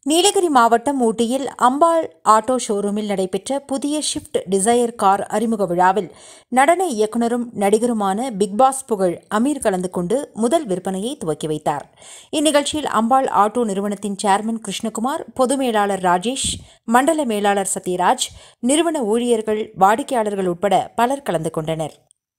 நீலகிரி மாவட்டம் ஊட்டியில் அம்பாள் ஆட்டோ ஷோரூமில் நடைபெற்ற புதிய ஷிஃப்ட் டிசையர் கார் அறிமுக விழாவில் நடன இயக்குனரும் நடிகருமான பிக்பாஸ் புகழ் அமீர் கலந்து கொண்டு முதல் விற்பனையை துவக்கி வைத்தார் இந்நிகழ்ச்சியில் அம்பாள் ஆட்டோ நிறுவனத்தின் சேர்மன் கிருஷ்ணகுமார் பொது மேலாளர் ராஜேஷ் மண்டல மேலாளர் சத்யராஜ் நிறுவன ஊழியர்கள் வாடிக்கையாளர்கள் உட்பட பலர் கலந்து கொண்டனர்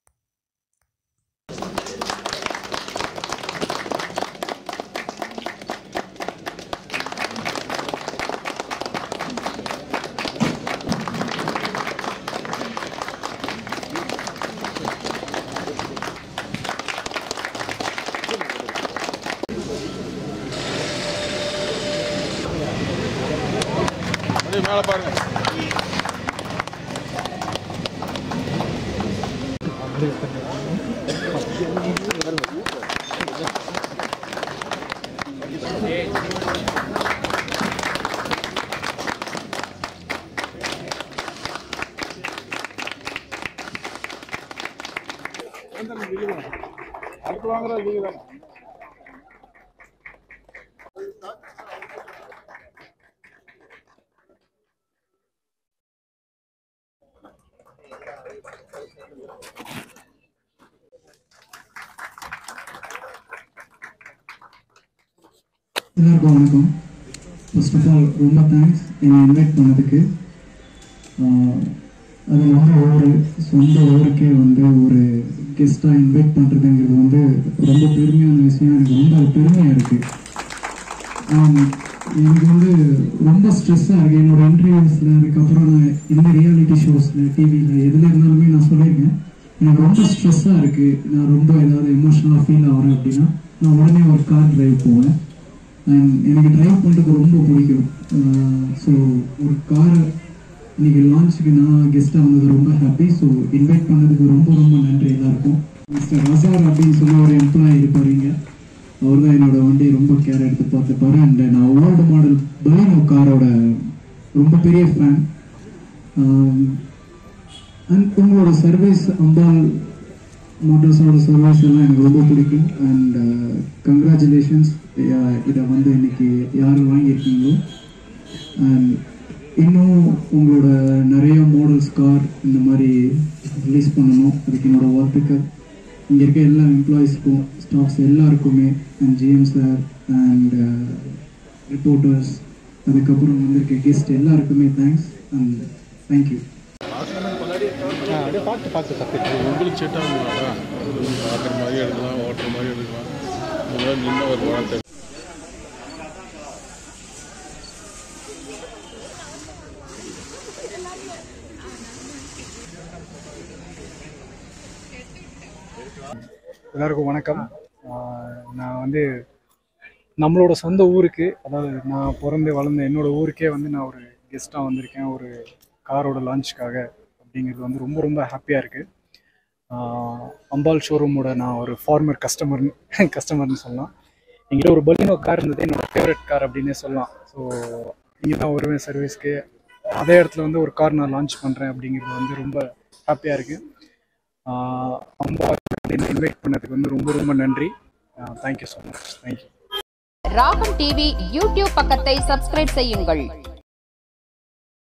அப்படியே மேலே பாருங்க அடுத்து வாங்குறது நீங்க தானே எல்லாருக்கும் வணக்கம் ஃபர்ஸ்ட் ஆஃப் ஆல் ரொம்ப தேங்க்ஸ் என்னை இன்வைட் பண்ணதுக்கு ஆஹ் அது வந்து ஒரு சொந்த ஊருக்கே வந்து ஒரு கெஸ்ட்டாக இன்வைட் பண்ணுறதுங்கிறது வந்து ரொம்ப பெருமையான விஷயம் எனக்கு ரொம்ப அது பெருமையாக இருக்குது எனக்கு வந்து ரொம்ப ஸ்ட்ரெஸ்ஸாக இருக்குது என்னோட இன்டர்வியூஸில் அதுக்கப்புறம் நான் இந்த ரியாலிட்டி ஷோஸில் டிவியில் எதில் இருந்தாலுமே நான் சொல்லியிருக்கேன் எனக்கு ரொம்ப ஸ்ட்ரெஸ்ஸாக இருக்குது நான் ரொம்ப ஏதாவது எமோஷனலாக ஃபீல் ஆகிறேன் அப்படின்னா நான் உடனே ஒரு கார் டிரைவ் போவேன் அண்ட் எனக்கு டிரைவ் பண்ணுறது ரொம்ப பிடிக்கும் ஸோ ஒரு காரை இன்னைக்கு லான்ச்சுக்கு நான் கெஸ்ட்டாக வந்தது ரொம்ப ஹாப்பி ஸோ இன்வைட் பண்ணதுக்கு ரொம்ப ரொம்ப நன்றி எல்லாருக்கும் மிஸ்டர் ரசார் அப்படின்னு சொல்லி ஒரு எம்ப்ளாயி இருப்பார் இங்க அவர் தான் என்னோட வண்டியை ரொம்ப கேர் எடுத்து பார்த்துப்பாரு அண்ட் நான் ஓல்டு மாடல் பலினோ காரோட ரொம்ப பெரிய ஃபேன் அண்ட் உங்களோட சர்வீஸ் அம்பாள் மோட்டார்ஸோட சர்வீஸ் எல்லாம் எனக்கு ரொம்ப பிடிக்கும் அண்ட் கங்க்ராச்சுலேஷன்ஸ் இதை வந்து இன்னைக்கு யார் வாங்கியிருக்கீங்களோ அண்ட் இன்னும் உங்களோட நிறைய மாடல்ஸ் கார் இந்த மாதிரி ரிலீஸ் பண்ணணும் அதுக்கு என்னோட வாழ்த்துக்கள் இங்கே இருக்க எல்லா எம்ப்ளாயீஸ்க்கும் ஸ்டாஃப்ஸ் எல்லாருக்குமே and GM sir and reporters அதுக்கப்புறம் வந்திருக்க கெஸ்ட் எல்லாருக்குமே தேங்க்ஸ் அண்ட் தேங்க்யூ அப்படியே பார்த்து பார்த்து கற்றுக்கலாம் உங்களுக்கு செட் ஆகுங்களா பார்க்குற மாதிரி எடுக்கலாம் ஓட்டுற மாதிரி எடுக்கலாம் உங்களால் நின்று ஒரு வாழ்க்கை எல்லாருக்கும் வணக்கம் ஆஹ் நான் வந்து நம்மளோட சொந்த ஊருக்கு அதாவது நான் பிறந்து வளர்ந்த என்னோட ஊருக்கே வந்து நான் ஒரு கெஸ்ட்டாக வந்திருக்கேன் ஒரு காரோட லான்ச்சுக்காக அப்படிங்கிறது வந்து ரொம்ப ரொம்ப ஹாப்பியாக இருக்குது அம்பாள் ஷோரூமோட நான் ஒரு ஃபார்மர் கஸ்டமர் கஸ்டமர்னு சொல்லலாம் எங்கிட்ட ஒரு பலினோ கார் இருந்தது என்னோட ஃபேவரட் கார் அப்படின்னே சொல்லலாம் ஸோ இங்கே தான் வருவேன் சர்வீஸ்க்கு அதே இடத்துல வந்து ஒரு கார் நான் லான்ச் பண்ணுறேன் அப்படிங்கிறது வந்து ரொம்ப ஹாப்பியாக இருக்குது அம்பா இன்வைட் பண்ணதுக்கு வந்து ரொம்ப ரொம்ப நன்றி thank you so much thank you Ragam TV YouTube பக்கத்தை சப்ஸ்கிரைப் செய்யுங்கள்